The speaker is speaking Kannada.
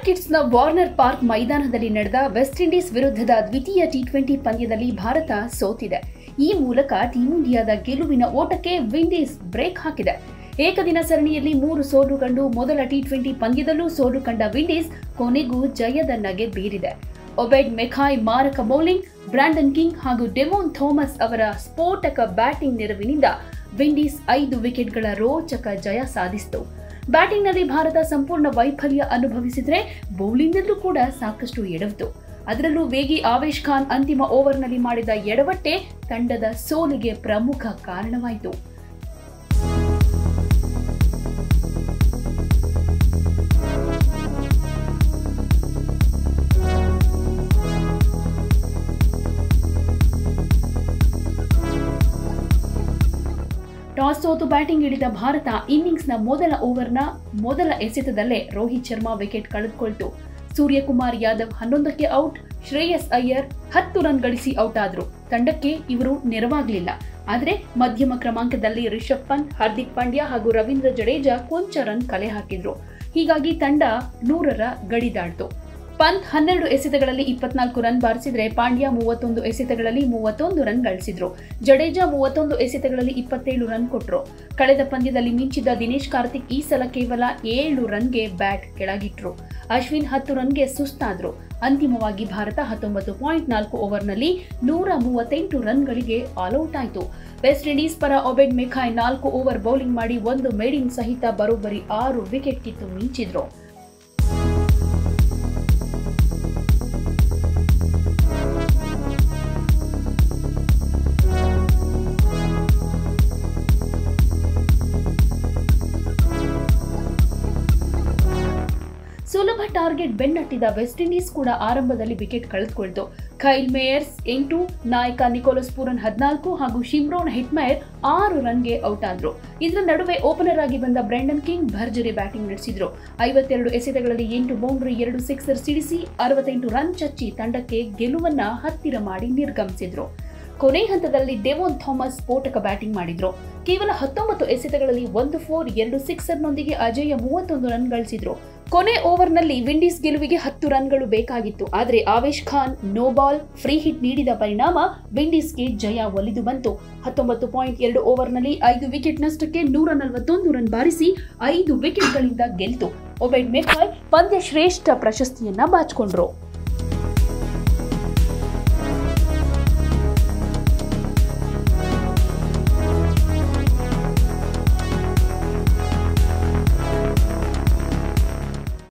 ಕಿಟ್ಸ್ನ ವಾರ್ನರ್ ಪಾರ್ಕ್ ಮೈದಾನದಲ್ಲಿ ನಡೆದ ವೆಸ್ಟ್ ಇಂಡೀಸ್ ವಿರುದ್ಧದ ದ್ವಿತೀಯ ಟಿ ಟ್ವೆಂಟಿ ಪಂದ್ಯದಲ್ಲಿ ಭಾರತ ಸೋತಿದೆ ಈ ಮೂಲಕ ಟೀಂ ಇಂಡಿಯಾದ ಗೆಲುವಿನ ಓಟಕ್ಕೆ ವಿಂಡೀಸ್ ಬ್ರೇಕ್ ಹಾಕಿದೆ ಏಕದಿನ ಸರಣಿಯಲ್ಲಿ ಮೂರು ಸೋಲು ಕಂಡು ಮೊದಲ ಟಿ ಟ್ವೆಂಟಿ ಪಂದ್ಯದಲ್ಲೂ ಸೋಲು ಕಂಡ ವಿಂಡೀಸ್ ಕೊನೆಗೂ ಜಯದ ನಗೆ ಬೀರಿದೆ ಒಬೆಡ್ ಮೆಖಾಯ್ ಮಾರಕ ಬೌಲಿಂಗ್ ಬ್ರಾಂಡನ್ ಕಿಂಗ್ ಹಾಗೂ ಡೆಮೋನ್ ಥೋಮಸ್ ಅವರ ಸ್ಫೋಟಕ ಬ್ಯಾಟಿಂಗ್ ನೆರವಿನಿಂದ ವಿಂಡೀಸ್ ಐದು ವಿಕೆಟ್ಗಳ ರೋಚಕ ಜಯ ಸಾಧಿಸಿತು ಬ್ಯಾಟಿಂಗ್ನಲ್ಲಿ ಭಾರತ ಸಂಪೂರ್ಣ ವೈಫಲ್ಯ ಅನುಭವಿಸಿದ್ರೆ ಬೌಲಿಂಗ್ನಲ್ಲೂ ಕೂಡ ಸಾಕಷ್ಟು ಎಡವಿತು ಅದರಲ್ಲೂ ವೇಗಿ ಆವೇಶ್ ಖಾನ್ ಅಂತಿಮ ಓವರ್ನಲ್ಲಿ ಮಾಡಿದ ಎಡವಟ್ಟೆ ತಂಡದ ಸೋಲಿಗೆ ಪ್ರಮುಖ ಕಾರಣವಾಯಿತು ಟಾಸ್ ಸೋತು ಬ್ಯಾಟಿಂಗ್ ಇಳಿದ ಭಾರತ ಇನ್ನಿಂಗ್ಸ್ನ ಮೊದಲ ಓವರ್ನ ಮೊದಲ ಎಸೆತದಲ್ಲೇ ರೋಹಿತ್ ಶರ್ಮಾ ವಿಕೆಟ್ ಕಳೆದುಕೊಳ್ತು ಸೂರ್ಯಕುಮಾರ್ ಯಾದವ್ ಹನ್ನೊಂದಕ್ಕೆ ಔಟ್ ಶ್ರೇಯಸ್ ಅಯ್ಯರ್ ಹತ್ತು ರನ್ ಗಳಿಸಿ ಔಟ್ ಆದ್ರು ತಂಡಕ್ಕೆ ಇವರು ನೆರವಾಗಲಿಲ್ಲ ಆದರೆ ಮಧ್ಯಮ ಕ್ರಮಾಂಕದಲ್ಲಿ ರಿಷಬ್ ಪಂತ್ ಹಾರ್ದಿಕ್ ಪಾಂಡ್ಯ ಹಾಗೂ ರವೀಂದ್ರ ಜಡೇಜಾ ಕೊಂಚ ರನ್ ಕಲೆ ಹಾಕಿದ್ರು ಹೀಗಾಗಿ ತಂಡ ನೂರರ ಗಡಿ ದಾಟಿತು ಪಂತ್ ಹನ್ನೆರಡು ಎಸೆತಗಳಲ್ಲಿ ಇಪ್ಪತ್ನಾಲ್ಕು ರನ್ ಬಾರಿಸಿದ್ರೆ ಪಾಂಡ್ಯ ಮೂವತ್ತೊಂದು ಎಸೆತಗಳಲ್ಲಿ ಮೂವತ್ತೊಂದು ರನ್ ಗಳಿಸಿದ್ರು ಜಡೇಜಾ ಮೂವತ್ತೊಂದು ಎಸೆತಗಳಲ್ಲಿ ಇಪ್ಪತ್ತೇಳು ರನ್ ಕೊಟ್ರು ಕಳೆದ ಪಂದ್ಯದಲ್ಲಿ ಮಿಂಚಿದ್ದ ದಿನೇಶ್ ಕಾರ್ತಿಕ್ ಈ ಸಲ ಕೇವಲ ಏಳು ರನ್ಗೆ ಬ್ಯಾಟ್ ಕೆಳಗಿಟ್ರು ಅಶ್ವಿನ್ ಹತ್ತು ರನ್ಗೆ ಸುಸ್ತಾದ್ರು ಅಂತಿಮವಾಗಿ ಭಾರತ ಹತ್ತೊಂಬತ್ತು ಪಾಯಿಂಟ್ ನಾಲ್ಕು ಓವರ್ನಲ್ಲಿ ನೂರ ಮೂವತ್ತೆಂಟು ರನ್ಗಳಿಗೆ ಆಲ್ಔಟ್ ಆಯಿತು ವೆಸ್ಟ್ ಇಂಡೀಸ್ ಪರ ಒಬೆಡ್ ಮೆಖಾಯ್ ನಾಲ್ಕು ಓವರ್ ಬೌಲಿಂಗ್ ಮಾಡಿ ಒಂದು ಮೇಡಿಂಗ್ ಸಹಿತ ಬರೋಬ್ಬರಿ ಆರು ವಿಕೆಟ್ ಕಿತ್ತು ಮಿಂಚಿದ್ರು ಸುಲಭ ಟಾರ್ಗೆಟ್ ಬೆನ್ನಟ್ಟಿದ ವೆಸ್ಟ್ ಇಂಡೀಸ್ ಕೂಡ ಆರಂಭದಲ್ಲಿ ವಿಕೆಟ್ ಕಳೆದುಕೊಳ್ತು ಖೈಲ್ ಮೇಯರ್ಸ್ ಎಂಟು ನಾಯಕ ನಿಕೋಲಸ್ ಪೂರನ್ ಹದಿನಾಲ್ಕು ಹಾಗೂ ಶಿಮ್ರೋನ್ ಹಿಟ್ಮೇರ್ ಆರು ರನ್ಗೆ ಔಟ್ ಆದ್ರು ಇದರ ನಡುವೆ ಓಪನರ್ ಆಗಿ ಬಂದ ಬ್ರ್ಯಾಂಡನ್ ಕಿಂಗ್ ಭರ್ಜರಿ ಬ್ಯಾಟಿಂಗ್ ನಡೆಸಿದ್ರು ಐವತ್ತೆರಡು ಎಸೆತಗಳಲ್ಲಿ ಎಂಟು ಬೌಂಡ್ರಿ ಎರಡು ಸಿಕ್ಸರ್ ಸಿಡಿಸಿ ಅರವತ್ತೆಂಟು ರನ್ ಚಚ್ಚಿ ತಂಡಕ್ಕೆ ಗೆಲುವನ್ನ ಹತ್ತಿರ ಮಾಡಿ ನಿರ್ಗಮಿಸಿದ್ರು ಕೊನೆ ಹಂತದಲ್ಲಿ ಡೆವೋನ್ ಥಾಮಸ್ ಸ್ಫೋಟಕ ಬ್ಯಾಟಿಂಗ್ ಮಾಡಿದ್ರು ಕೇವಲ ಹತ್ತೊಂಬತ್ತು ಎಸೆತಗಳಲ್ಲಿ ಒಂದು ಫೋರ್ ಎರಡು ಸಿಕ್ಸರ್ನೊಂದಿಗೆ ಅಜೇಯ ಮೂವತ್ತೊಂದು ರನ್ ಗಳಿಸಿದ್ರು ಕೊನೆ ಓವರ್ನಲ್ಲಿ ವಿಂಡೀಸ್ ಗೆಲುವಿಗೆ ಹತ್ತು ರನ್ಗಳು ಬೇಕಾಗಿತ್ತು ಆದರೆ Avesh Khan no ball free hit ನೀಡಿದ ಪರಿಣಾಮ ವಿಂಡೀಸ್ಗೆ ಜಯ ಒಲಿದು ಬಂತು ಹತ್ತೊಂಬತ್ತು ಪಾಯಿಂಟ್ ಎರಡು ಓವರ್ನಲ್ಲಿ ಐದು ವಿಕೆಟ್ ನಷ್ಟಕ್ಕೆ ನೂರ ನಲವತ್ತೊಂದು ರನ್ ಬಾರಿಸಿ ಐದು ವಿಕೆಟ್ಗಳಿಂದ ಗೆಲ್ತು ಒಬೆಡ್ ಮೆಫಾಯ್ ಪಂದ್ಯ ಶ್ರೇಷ್ಠ ಪ್ರಶಸ್ತಿಯನ್ನ ಬಾಚಿಕೊಂಡ್ರು